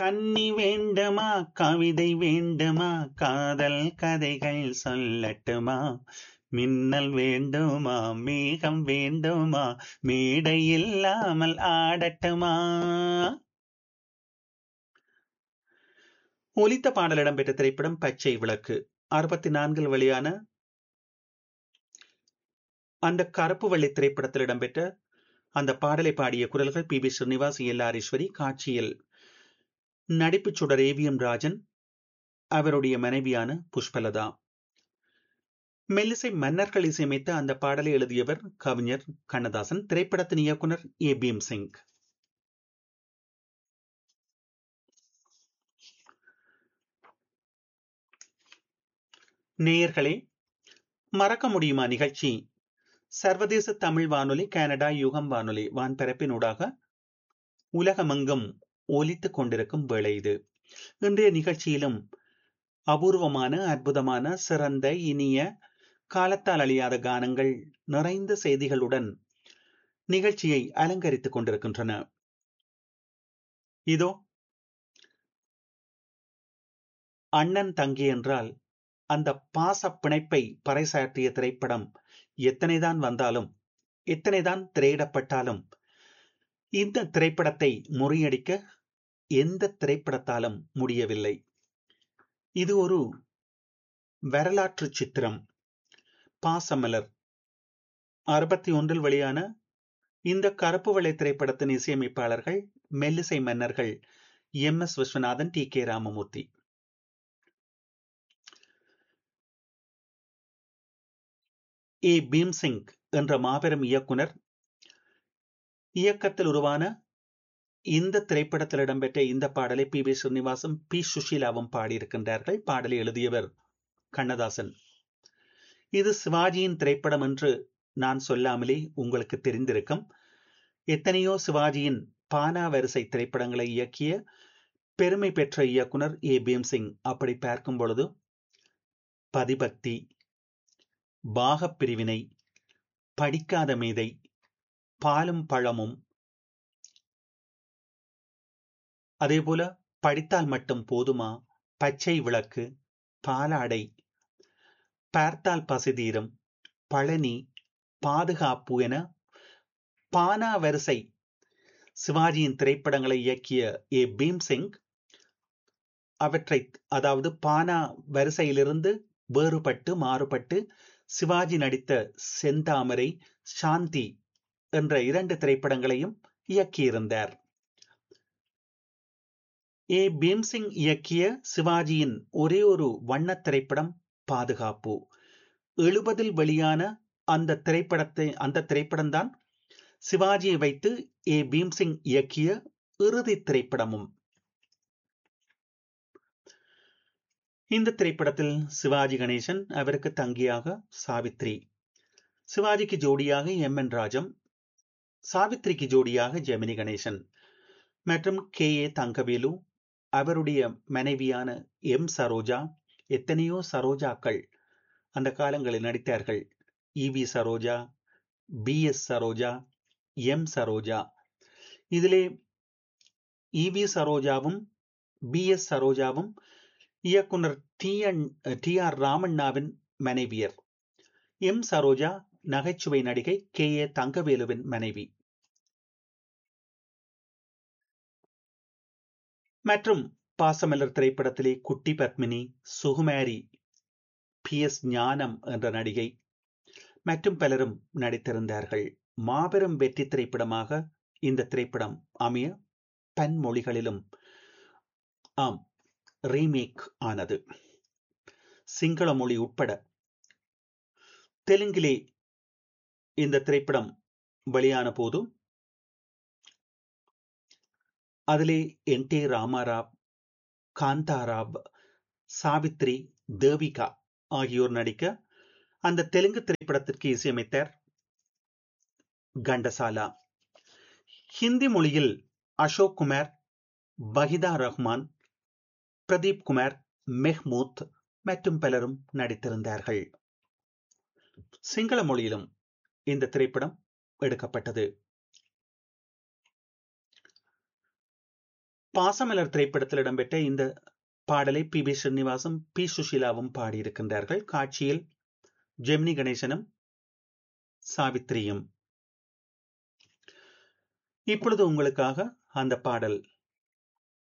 கன்னி வேண்டுமா கவிதை வேண்டுமா காதல் கதைகள் சொல்லட்டுமா மின்னல் வேண்டுமா மேகம் வேண்டுமா மேடை இல்லாமல் ஆடட்டுமா ஒலித்த பாடல் இடம்பெற்ற திரைப்படம் பச்சை விளக்கு அறுபத்தி நான்கில் வெளியான அந்த கருப்பு வெள்ளை திரைப்படத்தில் இடம்பெற்ற அந்த பாடலை பாடிய குரல்கள் பி பி ஸ்ரீனிவாஸ் எல் ஆரீஸ்வரி காட்சியில் நடிப்பு சுடர் ஏவிஎம் ராஜன் அவருடைய மனைவியான புஷ்பலதா மெல்லிசை மன்னர்கள் இசையமைத்த அந்த பாடலை எழுதியவர் கவிஞர் கண்ணதாசன் திரைப்படத்தின் இயக்குனர் ஏ பீம் சிங் நேயர்களே மறக்க முடியுமா நிகழ்ச்சி சர்வதேச தமிழ் வானொலி கனடா யுகம் வானொலி வான்பரப்பினூடாக உலகமெங்கும் ஒலித்துக் கொண்டிருக்கும் வேளை இது இன்றைய நிகழ்ச்சியிலும் அபூர்வமான அற்புதமான சிறந்த இனிய காலத்தால் அழியாத கானங்கள் நிறைந்த செய்திகளுடன் நிகழ்ச்சியை அலங்கரித்துக் கொண்டிருக்கின்றன இதோ அண்ணன் தங்கி என்றால் அந்த பாச பிணைப்பை பறைசாற்றிய திரைப்படம் எத்தனைதான் வந்தாலும் எத்தனைதான் திரையிடப்பட்டாலும் இந்த திரைப்படத்தை முறியடிக்க எந்த திரைப்படத்தாலும் முடியவில்லை இது ஒரு வரலாற்று சித்திரம் பாசமலர் அறுபத்தி ஒன்றில் வெளியான இந்த கருப்பு வெள்ளை திரைப்படத்தின் இசையமைப்பாளர்கள் மெல்லிசை மன்னர்கள் M S Viswanathan T K Ramamoorthy A Bhimsingh என்ற மாபெரும் இயக்குனர் இயக்கத்தில் உருவான இந்த திரைப்படத்தில் இடம்பெற்ற இந்த பாடலை பி வி ஸ்ரீனிவாசும் பி சுஷீலாவும் பாடியிருக்கின்றார்கள் பாடலை எழுதியவர் கண்ணதாசன் இது சிவாஜியின் திரைப்படம் என்று நான் சொல்லாமலே உங்களுக்கு தெரிந்திருக்கும் எத்தனையோ சிவாஜியின் பானா வரிசை திரைப்படங்களை இயக்கிய பெருமை பெற்ற இயக்குனர் ஏ பீம்சிங் அப்படி பார்க்கும் பொழுது பதிபக்தி பாகப் பிரிவினை படிக்காத மேதை பாலும் பழமும் அதேபோல படித்தால் மட்டும் போதுமா பச்சை விளக்கு பாலாடை பார்த்தால் பசிதீரம் பழனி பாதுகாப்பு என பானா வரிசை சிவாஜியின் திரைப்படங்களை இயக்கிய ஏ பீம்சிங் அவற்றை அதாவது பானா வரிசையிலிருந்து வேறுபட்டு மாறுபட்டு சிவாஜி நடித்த செந்தாமரை சாந்தி என்ற இரண்டு திரைப்படங்களையும் இயக்கியிருந்தார் ஏ பீம்சிங் இயக்கிய சிவாஜியின் ஒரே ஒரு வண்ண திரைப்படம் பாதுகாப்பு எழுபதில் வெளியான அந்த திரைப்படத்தை அந்த திரைப்படம்தான் சிவாஜியை வைத்து ஏ பீம்சிங் இயக்கிய இறுதி திரைப்படமும் இந்த திரைப்படத்தில் சிவாஜி கணேசன் அவருக்கு தங்கியாக சாவித்ரி சிவாஜிக்கு ஜோடியாக எம் என் ராஜம் சாவித்ரிக்கு ஜோடியாக ஜெமினி கணேசன் மற்றும் கே ஏ தங்கவேலு அவருடைய மனைவியான எம் சரோஜா எத்தனையோ சரோஜாக்கள் அந்த காலங்களில் நடித்தார்கள் E V Saroja P S Saroja M Saroja இதிலே இவி சரோஜாவும் பி எஸ் சரோஜாவும் இயக்குனர் டி என் டி ஆர் ராமண்ணாவின் மனைவியர் எம் சரோஜா நகைச்சுவை நடிகை கே ஏ தங்கவேலுவின் மனைவி மற்றும் பாசமலர் திரைப்படத்திலே குட்டி பத்மினி சுகுமாரி பி எஸ் ஞானம் என்ற நடிகை மற்றும் பலரும் நடித்திருந்தார்கள் மாபெரும் வெற்றி திரைப்படமாக இந்த திரைப்படம் அமைய பன்மொழிகளிலும் ஆம் ரீமேக் ஆனது சிங்கள மொழி உட்பட தெலுங்கிலே இந்த திரைப்படம் வெளியான போது அதிலே என் டி ராமாராவ் காந்தாராவ் சாவித்ரி தேவிகா ஆகியோர் நடிக்க அந்த தெலுங்கு திரைப்படத்திற்கு இசையமைத்தார் கண்டசாலா ஹிந்தி மொழியில் அசோக் குமார் வஹிதா ரஹ்மான் பிரதீப் குமார் மெஹ்மூத் மற்றும் பலரும் நடித்திருந்தார்கள் சிங்கள மொழியிலும் இந்த திரைப்படம் எடுக்கப்பட்டது பாசமலர் திரைப்படத்தில் இடம்பெற்ற இந்த பாடலை பி வி ஸ்ரீனிவாசும் பி சுஷிலாவும் பாடியிருக்கின்றார்கள் காட்சியில் ஜெமினி கணேசனும் சாவித்திரியும் இப்பொழுது உங்களுக்காக அந்த பாடல்